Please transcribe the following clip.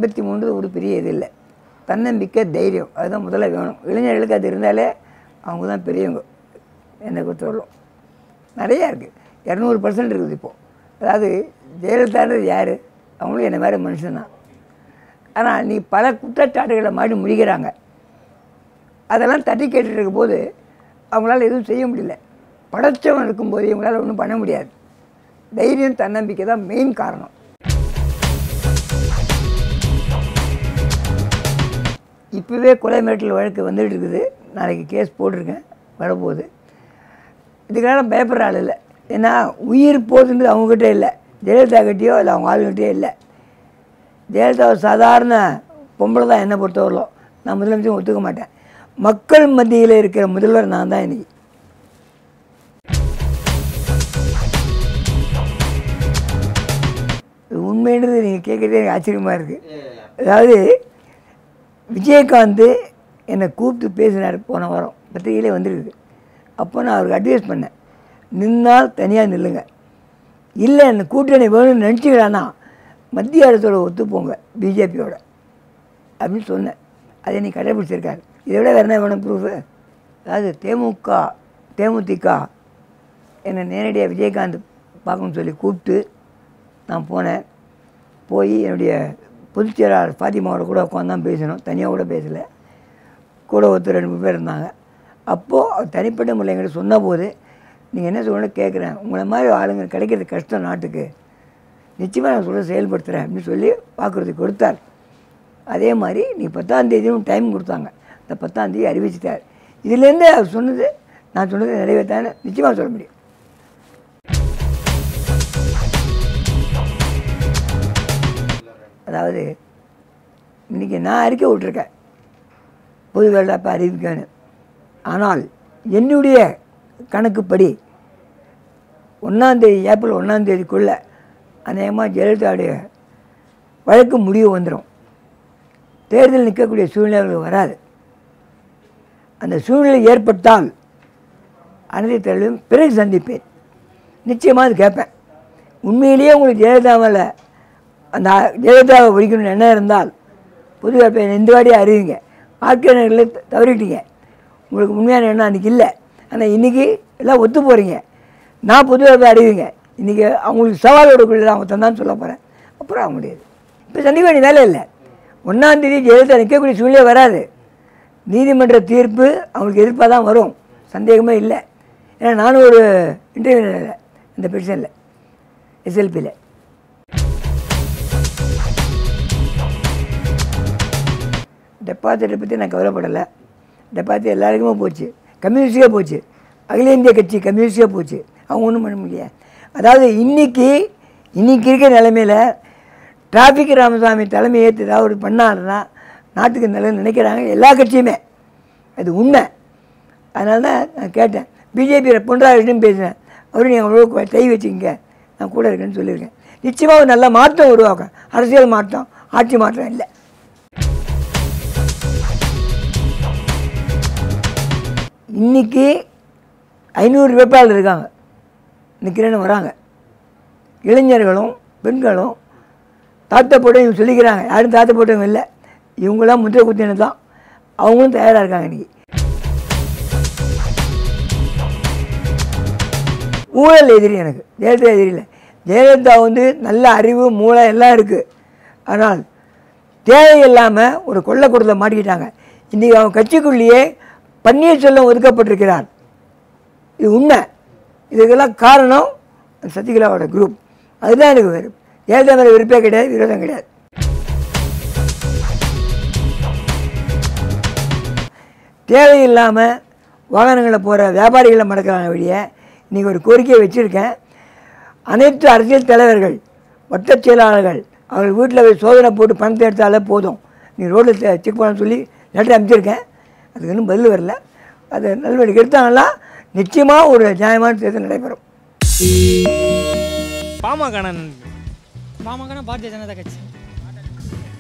எண்பத்தி மூணு ஒரு பெரிய இது இல்லை தன்னம்பிக்கை தைரியம் அதுதான் முதல்ல வேணும் இளைஞர்களுக்கு அது இருந்தாலே அவங்க தான் பெரியவங்க என்னை பொறுத்தவரைக்கும் நிறையா இருக்குது இரநூறு பர்சன்ட் இருக்குது இப்போது அதாவது ஜெயலலிதான்றது யார் அவங்களும் என்னை மாதிரி மனுஷன்தான் ஆனால் நீ பல குற்றச்சாட்டுகளை மாடி முடிக்கிறாங்க அதெல்லாம் தட்டி கேட்டுட்டு இருக்கும்போது அவங்களால எதுவும் செய்ய முடியல படைச்சவன் இருக்கும்போது இவங்களால ஒன்றும் பண்ண முடியாது தைரியம் தன்னம்பிக்கை தான் மெயின் காரணம் இப்போவே கொலை மிரட்டல் வழக்கு வந்துட்டு இருக்குது நாளைக்கு கேஸ் போட்டிருக்கேன் வரப்போகுது இதுக்கெல்லாம் பயப்படுற ஆள் இல்லை ஏன்னா உயிர் போகுதுன்றது அவங்ககிட்ட இல்லை ஜெயலலிதா கிட்டேயோ இல்லை அவங்க ஆளுகிட்டயோ இல்லை ஜெயலலிதா ஒரு சாதாரண பொம்பளை தான் என்னை பொறுத்தவரையிலும் நான் முதலமைச்சர் ஒத்துக்க மாட்டேன் மக்கள் மத்தியில் இருக்கிற முதல்வர் நான் தான் இன்னைக்கு இது உண்மைன்றது நீங்கள் கேட்குறதே எனக்கு ஆச்சரியமாக இருக்குது அதாவது விஜயகாந்த் என்னை கூப்பிட்டு பேசினார் போன வாரம் பத்திரிகையிலே வந்திருக்கு அப்போ நான் அவருக்கு அட்வைஸ் பண்ணேன் நின்னால் தனியாக நில்லுங்க இல்லை என்ன கூட்டணி வேணும்னு நினச்சிக்கலான்னா மத்திய அரசோட ஒத்துப்போங்க பிஜேபியோட அப்படின்னு சொன்னேன் அதை நீ கடைபிடிச்சிருக்காரு இதை விட வேறு என்ன வேணும் ப்ரூஃபு அதாவது தேமுக தேமுதிக என்னை நேரடியாக விஜயகாந்த் பார்க்கணும்னு சொல்லி கூப்பிட்டு நான் போனேன் போய் என்னுடைய பொதுச் செயலாளர் ஃபாத்திமாவோட கூட உட்காந்து தான் பேசணும் தனியாக கூட பேசலை கூட ஒருத்தர் ரெண்டு மூணு பேர் இருந்தாங்க அப்போது அவர் தனிப்பட்ட முறையில் என்கிட்ட சொன்னபோது நீங்கள் என்ன சொல்லணும்னு கேட்குறேன் உங்களை மாதிரி ஆளுங்க கிடைக்கிறது கஷ்டம் நாட்டுக்கு நிச்சயமாக நான் சொல்ல செயல்படுத்துகிறேன் அப்படின்னு சொல்லி வாக்குறுதி கொடுத்தார் அதே மாதிரி நீ பத்தாம் தேதியும் டைம் கொடுத்தாங்க அந்த பத்தாம் தேதி அறிவிச்சிட்டார் இதுலேருந்து அவர் சொன்னது நான் சொன்னது நிறைவேற்றான்னு நிச்சயமாக சொல்ல முடியும் அதாவது இன்றைக்கி நான் அறிக்கை விட்டுருக்கேன் பொது வேலைவாய்ப்பு அறிவிக்கணும் ஆனால் என்னுடைய கணக்குப்படி ஒன்றாந்தேதி ஏப்ரல் ஒன்றாந்தேதிக்குள்ளே அநேகமாக ஜெயலலிதாவுடைய வழக்கு முடிவு வந்துடும் தேர்தல் நிற்கக்கூடிய சூழ்நிலைகள் வராது அந்த சூழ்நிலை ஏற்பட்டால் அனைத்து தேர்தலையும் பிறகு சந்திப்பேன் நிச்சயமாக அது கேட்பேன் உண்மையிலேயே உங்களுக்கு ஜெயலலிதாவில் அந்த ஜெயலலிதாவை ஒழிக்கணும்னு எண்ணம் இருந்தால் பொது வேட்பை இந்த வாடியே அறிவிங்க ஆட்சியாளர்களை தவறிட்டீங்க உங்களுக்கு உண்மையான எண்ணம் அன்றைக்கி இல்லை ஆனால் இன்றைக்கி எல்லாம் ஒத்து போகிறீங்க நான் பொது வேட்பை அறிவிங்க இன்றைக்கி அவங்களுக்கு சவால் விடக்குள்ள அவங்க தந்தான்னு சொல்ல போகிறேன் அப்புறம் ஆக முடியாது இப்போ சந்திக்க வேண்டிய வேலை இல்லை ஒன்றாந்தேதி ஜெயலலிதா நிற்கக்கூடிய சூழ்நிலை வராது நீதிமன்ற தீர்ப்பு அவங்களுக்கு எதிர்ப்பாக தான் வரும் சந்தேகமே இல்லை ஏன்னா நானும் ஒரு இன்டர்வியூ இந்த பெட்டிஷனில் எஸ்எல்பியில் டெபாசிட்டை பற்றி நான் கவலைப்படலை டெபாசிட் எல்லாருக்குமே போச்சு கம்யூனிஸ்டுக்கே போச்சு அகில இந்திய கட்சி கம்யூனிஸ்டுக்கே போச்சு அவங்க ஒன்றும் பண்ண முடியல அதாவது இன்றைக்கி இன்றைக்கி இருக்கிற நிலைமையில் டிராஃபிக் ராமசாமி தலைமை ஏற்று ஏதாவது ஒரு பண்ணாருன்னா நாட்டுக்கு நல்லது நினைக்கிறாங்க எல்லா கட்சியுமே அது உண்மை அதனால தான் நான் கேட்டேன் பிஜேபி பொன்ராஜிட்டும் பேசினேன் அவரும் நீங்கள் அவ்வளோ கை வச்சுக்கங்க நான் கூட இருக்கேன்னு சொல்லியிருக்கேன் நிச்சயமாக ஒரு நல்ல மாற்றம் உருவாக்கும் அரசியல் மாற்றம் ஆட்சி மாற்றம் இல்லை இன்றைக்கி ஐநூறு வேட்பாளர் இருக்காங்க நிற்கிறேன்னு வராங்க இளைஞர்களும் பெண்களும் தாத்த போட்டு இவங்க சொல்லிக்கிறாங்க யாரும் தாத்த போட்டவங்க இல்லை இவங்களாம் முத்திரை குத்தினது தான் அவங்களும் தயாராக இருக்காங்க இன்றைக்கி ஊழல் எதிரி எனக்கு ஜெயலலிதா எதிரி இல்லை ஜெயலலிதா வந்து நல்ல அறிவு மூளை எல்லாம் இருக்குது ஆனால் தேவையில்லாமல் ஒரு கொள்ளக்கூடத்தில் மாட்டிக்கிட்டாங்க இன்றைக்கி அவங்க கட்சிக்குள்ளேயே பன்னீர்செல்வம் ஒதுக்கப்பட்டிருக்கிறார் இது உண்மை இதுக்கெல்லாம் காரணம் சசிகலாவோட குரூப் அதுதான் எனக்கு வேறு ஜெயலலிதா மேலே விருப்பே கிடையாது விரோதம் கிடையாது தேவையில்லாமல் வாகனங்களில் போகிற வியாபாரிகளை மடக்கிறாங்க வழிய இன்றைக்கி ஒரு கோரிக்கையை வச்சுருக்கேன் அனைத்து அரசியல் தலைவர்கள் வட்டச் செயலாளர்கள் அவர்கள் வீட்டில் போய் சோதனை போட்டு பணத்தை எடுத்தாலே போதும் நீ ரோட்டில் செக் பண்ண சொல்லி லெட்டர் அனுப்பிச்சிருக்கேன் அதுக்கு இன்னும் பதில் வரல அது நடவடிக்கை எடுத்தாங்கன்னா நிச்சயமாக ஒரு நியாயமான தேர்தல் நடைபெறும் பாமக பாமகனா பாரதிய ஜனதா கட்சி